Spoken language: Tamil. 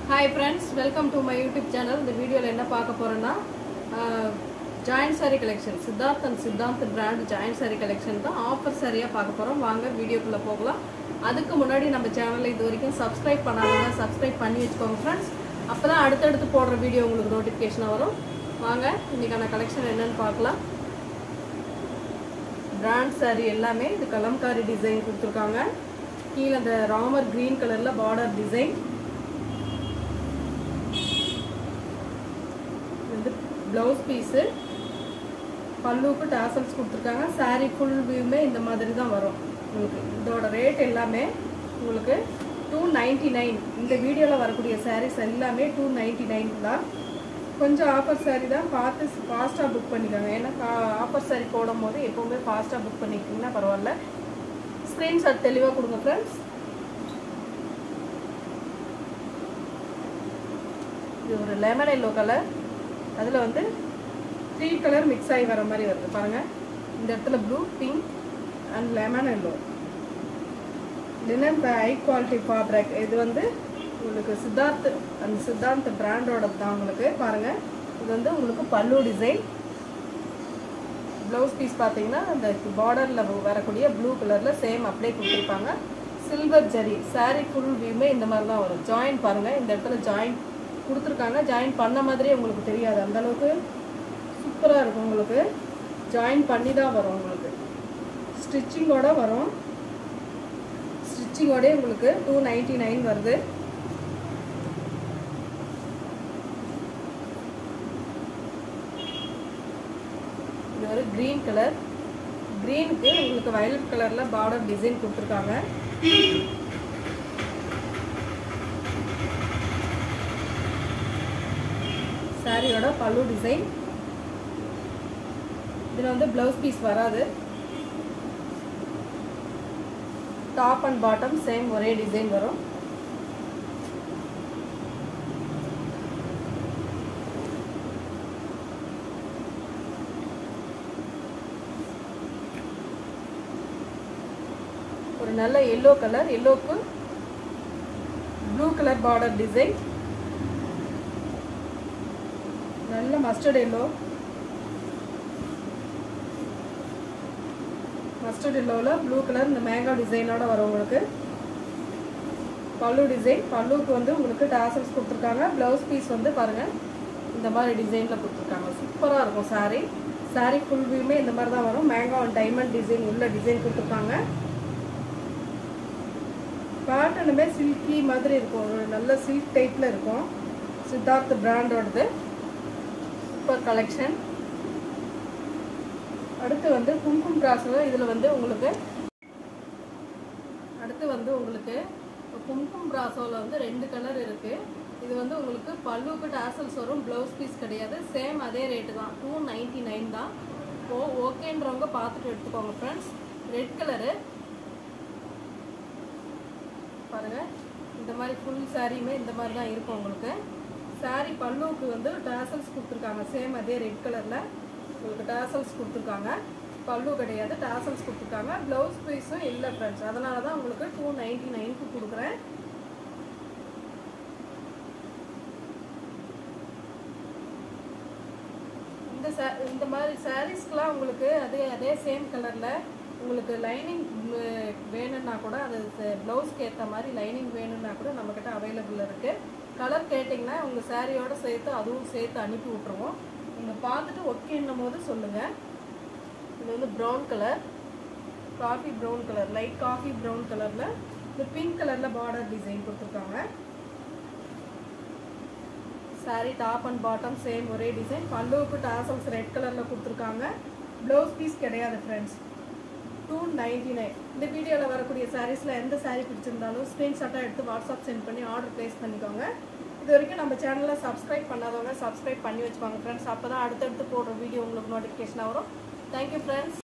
hi friends welcome to my YouTube channel இந்த வீடியோவில் என்ன பார்க்க போகிறோன்னா joint sari collection Siddharth and Siddharth brand joint sari collection தான் ஆஃபர் சாரியாக பார்க்க போகிறோம் வாங்க வீடியோக்குள்ளே போகலாம் அதுக்கு முன்னாடி நம்ம சேனலை இது வரைக்கும் சப்ஸ்கிரைப் பண்ணாதவங்க சப்ஸ்கிரைப் பண்ணி வச்சுக்கோங்க ஃப்ரெண்ட்ஸ் அப்போ தான் அடுத்தடுத்து போடுற வீடியோ உங்களுக்கு நோட்டிஃபிகேஷன் வரும் வாங்க இன்றைக்கான கலெக்ஷன் என்னன்னு பார்க்கலாம் பிராண்ட் சாரி எல்லாமே இது கலம்காரி டிசைன் கொடுத்துருக்காங்க கீழே அந்த ராமர் க்ரீன் கலரில் பார்டர் டிசைன் வந்து ப்ளவுஸ் பீஸு பல்லுக்கு டாசல்ஸ் கொடுத்துருக்காங்க saree ஃபுல் வியூமே இந்த மாதிரி தான் வரும் உங்களுக்கு இதோட ரேட் எல்லாமே உங்களுக்கு டூ நைன்டி நைன் இந்த வீடியோவில் வரக்கூடிய sarees எல்லாமே டூ நைன்டி நைன் தான் கொஞ்சம் ஆஃபர் saree தான் பார்த்து ஃபாஸ்ட்டாக புக் பண்ணிக்கோங்க ஏன்னா ஆஃபர் saree போடும் போது எப்போவுமே ஃபாஸ்ட்டாக புக் பண்ணிக்கிட்டிங்கன்னா பரவாயில்ல ஸ்க்ரீன்ஷாட் தெளிவாக கொடுங்க ஃப்ரெண்ட்ஸ் இது ஒரு லெமன் எல்லோ கலர் அதில் வந்து த்ரீ கலர் மிக்ஸ் ஆகி வர மாதிரி வருது பாருங்கள் இந்த இடத்துல blue pink and lemon yellow linen high quality fabric இது வந்து உங்களுக்கு சித்தார்த் அந்த சித்தார்த் பிராண்டோட தான் உங்களுக்கு பாருங்கள் இது வந்து உங்களுக்கு பல்லு டிசைன் ப்ளவுஸ் பீஸ் பார்த்தீங்கன்னா அந்த பார்டரில் வரக்கூடிய ப்ளூ கலரில் சேம் அப்படியே கொடுத்துருப்பாங்க சில்வர் ஜரி saree ஃபுல் வியூமே இந்த மாதிரி தான் வரும் ஜாயின் பாருங்கள் இந்த இடத்துல ஜாயின் கொடுத்துருக்காங்க ஜாயின் பண்ண மாதிரியே உங்களுக்கு தெரியாது அந்த அளவுக்கு சூப்பராக இருக்கும் உங்களுக்கு ஜாயின் பண்ணி தான் வரும் உங்களுக்கு ஸ்டிச்சிங்கோட வரும் ஸ்டிச்சிங்கோடே உங்களுக்கு டூ நைன்டி நைன் வருது இது ஒரு க்ரீன் கலர் க்ரீனுக்கு உங்களுக்கு வயலட் கலரில் பார்டர் டிசைன் கொடுத்துருக்காங்க சாரியோட பல்லு டிசைன் இதில் வந்து ப்ளவுஸ் பீஸ் வராது டாப் அண்ட் பாட்டம் சேம் ஒரே டிசைன் வரும் ஒரு நல்ல எல்லோ கலர் எல்லோக்கு ப்ளூ கலர் பார்டர் டிசைன் நல்ல மஸ்டர்ட் எல்லோ மஸ்டர்ட் எல்லோவில் ப்ளூ கலர் இந்த மேங்கா டிசைனோட வரும் உங்களுக்கு பல்லு டிசைன் பல்லுக்கு வந்து உங்களுக்கு டாசல்ஸ் கொடுத்துருக்காங்க ப்ளவுஸ் பீஸ் வந்து பாருங்கள் இந்த மாதிரி டிசைனில் கொடுத்துருக்காங்க சூப்பராக இருக்கும் saree saree ஃபுல் வியூமே இந்த மாதிரி தான் வரும் மேங்கா அண்ட் டைமண்ட் டிசைன் உள்ள டிசைன் கொடுத்துருக்காங்க பேட்டர்னுமே சில்கி மாதிரி இருக்கும் ஒரு நல்ல சில்க் டைப்பில் இருக்கும் சித்தார்த் பிராண்டோடது சூப்பர் கலெக்ஷன் அடுத்து வந்து கும்கும் பிராஸில் இதில் வந்து உங்களுக்கு அடுத்து வந்து உங்களுக்கு கும்கும் பிராசோவில் வந்து ரெண்டு கலர் இருக்குது இது வந்து உங்களுக்கு பல்லுக்கு டாசல்ஸ் வரும் ப்ளவுஸ் பீஸ் கிடையாது சேம் அதே ரேட்டு தான் டூ நைன்ட்டி நைன் தான் ஓ ஓகேன்றவங்க பார்த்துட்டு எடுத்துக்கோங்க ஃப்ரெண்ட்ஸ் ரெட் கலரு பாருங்கள் இந்த மாதிரி ஃபுல் சாரியுமே இந்த மாதிரி தான் இருக்கும் உங்களுக்கு சாரி பல்லுவுக்கு வந்து டாசல்ஸ் கொடுத்துருக்காங்க சேம் அதே ரெட் கலரில் உங்களுக்கு டாசல்ஸ் கொடுத்துருக்காங்க பல்லு கிடையாது டாசல்ஸ் கொடுத்துருக்காங்க ப்ளவுஸ் பீஸும் இல்லை ஃப்ரெண்ட்ஸ் அதனால தான் உங்களுக்கு டூ நைன்ட்டி நைனுக்கு கொடுக்குறேன் இந்த சா இந்த மாதிரி சாரீஸ்க்கெலாம் உங்களுக்கு அதே அதே சேம் கலரில் உங்களுக்கு லைனிங் வேணும்னா கூட அது ப்ளவுஸ்க்கு ஏற்ற மாதிரி லைனிங் வேணும்னா கூட நம்மக்கிட்ட அவைலபிள் இருக்குது கலர் கேட்டிங்கன்னா உங்கள் சாரியோட சேர்த்து அதுவும் சேர்த்து அனுப்பி விட்ருவோம் நீங்கள் பார்த்துட்டு ஓகேன்னும் போது சொல்லுங்கள் இது வந்து brown colour coffee brown colour light coffee brown கலரில் இந்த பிங்க் கலரில் பார்டர் டிசைன் கொடுத்துருக்காங்க sari top and bottom same ஒரே டிசைன் பல்லுவுக்கு டாசல்ஸ் ரெட் கலரில் கொடுத்துருக்காங்க ப்ளவுஸ் பீஸ் கிடையாது ஃப்ரெண்ட்ஸ் டூ நைன்டி நைன் இந்த வீடியோவில் வரக்கூடிய சாரீஸில் எந்த சாரீ பிடிச்சிருந்தாலும் ஸ்க்ரீன்ஷாட்டாக எடுத்து வாட்ஸ்அப் சென்ட் பண்ணி ஆர்டர் ப்ளேஸ் பண்ணிக்கோங்க இது வரைக்கும் நம்ம சேனலை சப்ஸ்கிரைப் பண்ணாதவங்க சப்ஸ்கிரைப் பண்ணி வச்சுக்கோங்க ஃப்ரெண்ட்ஸ் அப்போ தான் அடுத்தடுத்து போடுற வீடியோ உங்களுக்கு நோட்டிஃபிகேஷனாக வரும் தேங்க்யூ ஃப்ரெண்ட்ஸ்